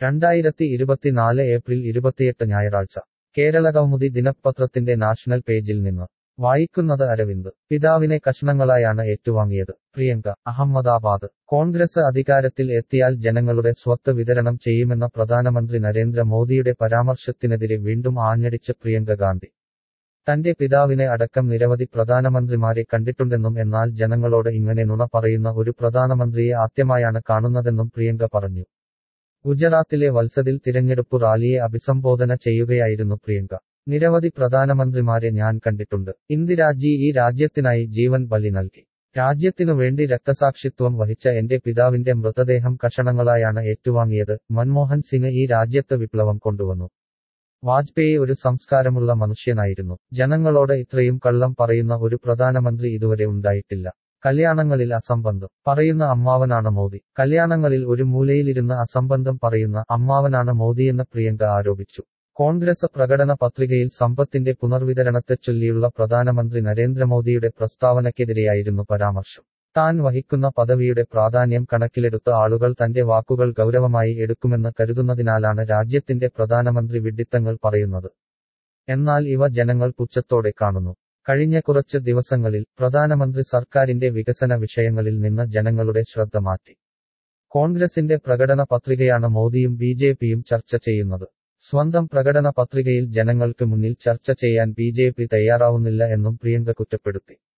രണ്ടായിരത്തി ഇരുപത്തിനാല് ഏപ്രിൽ ഇരുപത്തിയെട്ട് ഞായറാഴ്ച കേരള കൗമുദി ദിനപത്രത്തിന്റെ നാഷണൽ പേജിൽ നിന്ന് വായിക്കുന്നത് അരവിന്ദ് പിതാവിനെ കഷ്ണങ്ങളായാണ് ഏറ്റുവാങ്ങിയത് പ്രിയങ്ക അഹമ്മദാബാദ് കോൺഗ്രസ് അധികാരത്തിൽ എത്തിയാൽ ജനങ്ങളുടെ സ്വത്ത് വിതരണം ചെയ്യുമെന്ന പ്രധാനമന്ത്രി നരേന്ദ്ര മോദിയുടെ പരാമർശത്തിനെതിരെ വീണ്ടും ആഞ്ഞടിച്ച് പ്രിയങ്ക ഗാന്ധി തന്റെ പിതാവിനെ അടക്കം നിരവധി പ്രധാനമന്ത്രിമാരെ കണ്ടിട്ടുണ്ടെന്നും എന്നാൽ ജനങ്ങളോട് ഇങ്ങനെ നുണ പറയുന്ന ഒരു പ്രധാനമന്ത്രിയെ ആദ്യമായാണ് കാണുന്നതെന്നും പ്രിയങ്ക പറഞ്ഞു ഗുജറാത്തിലെ വത്സദിൽ തിരഞ്ഞെടുപ്പ് റാലിയെ അഭിസംബോധന ചെയ്യുകയായിരുന്നു പ്രിയങ്ക നിരവധി പ്രധാനമന്ത്രിമാരെ ഞാൻ കണ്ടിട്ടുണ്ട് ഇന്ദിരാജി ഈ രാജ്യത്തിനായി ജീവൻ ബലി നൽകി രാജ്യത്തിനു വേണ്ടി രക്തസാക്ഷിത്വം വഹിച്ച എന്റെ പിതാവിന്റെ മൃതദേഹം കഷണങ്ങളായാണ് ഏറ്റുവാങ്ങിയത് മൻമോഹൻ സിംഗ് ഈ രാജ്യത്ത് വിപ്ലവം കൊണ്ടുവന്നു വാജ്പേയി ഒരു സംസ്കാരമുള്ള മനുഷ്യനായിരുന്നു ജനങ്ങളോട് ഇത്രയും കള്ളം പറയുന്ന ഒരു പ്രധാനമന്ത്രി ഇതുവരെ ഉണ്ടായിട്ടില്ല കല്യാണങ്ങളിൽ അസംബന്ധം പറയുന്ന അമ്മാവനാണ് മോദി കല്യാണങ്ങളിൽ ഒരു മൂലയിലിരുന്ന് അസംബന്ധം പറയുന്ന അമ്മാവനാണ് മോദിയെന്ന് പ്രിയങ്ക ആരോപിച്ചു കോൺഗ്രസ് പ്രകടന പത്രികയിൽ സമ്പത്തിന്റെ പുനർവിതരണത്തെ ചൊല്ലിയുള്ള പ്രധാനമന്ത്രി നരേന്ദ്രമോദിയുടെ പ്രസ്താവനയ്ക്കെതിരെയായിരുന്നു പരാമർശം താൻ വഹിക്കുന്ന പദവിയുടെ പ്രാധാന്യം കണക്കിലെടുത്ത് ആളുകൾ തന്റെ വാക്കുകൾ ഗൗരവമായി എടുക്കുമെന്ന് കരുതുന്നതിനാലാണ് രാജ്യത്തിന്റെ പ്രധാനമന്ത്രി വിഡ്ഢിത്തങ്ങൾ പറയുന്നത് എന്നാൽ ഇവ ജനങ്ങൾ പുച്ഛത്തോടെ കാണുന്നു കഴിഞ്ഞ കുറച്ച് ദിവസങ്ങളിൽ പ്രധാനമന്ത്രി സർക്കാരിന്റെ വികസന വിഷയങ്ങളിൽ നിന്ന് ജനങ്ങളുടെ ശ്രദ്ധ മാറ്റി കോൺഗ്രസിന്റെ പ്രകടന പത്രികയാണ് മോദിയും ബി ജെ പിയും ചർച്ച ചെയ്യുന്നത് സ്വന്തം പ്രകടന പത്രികയിൽ ജനങ്ങൾക്ക് മുന്നിൽ ചർച്ച ചെയ്യാൻ ബി ജെ പി തയ്യാറാവുന്നില്ല എന്നും പ്രിയങ്ക കുറ്റപ്പെടുത്തി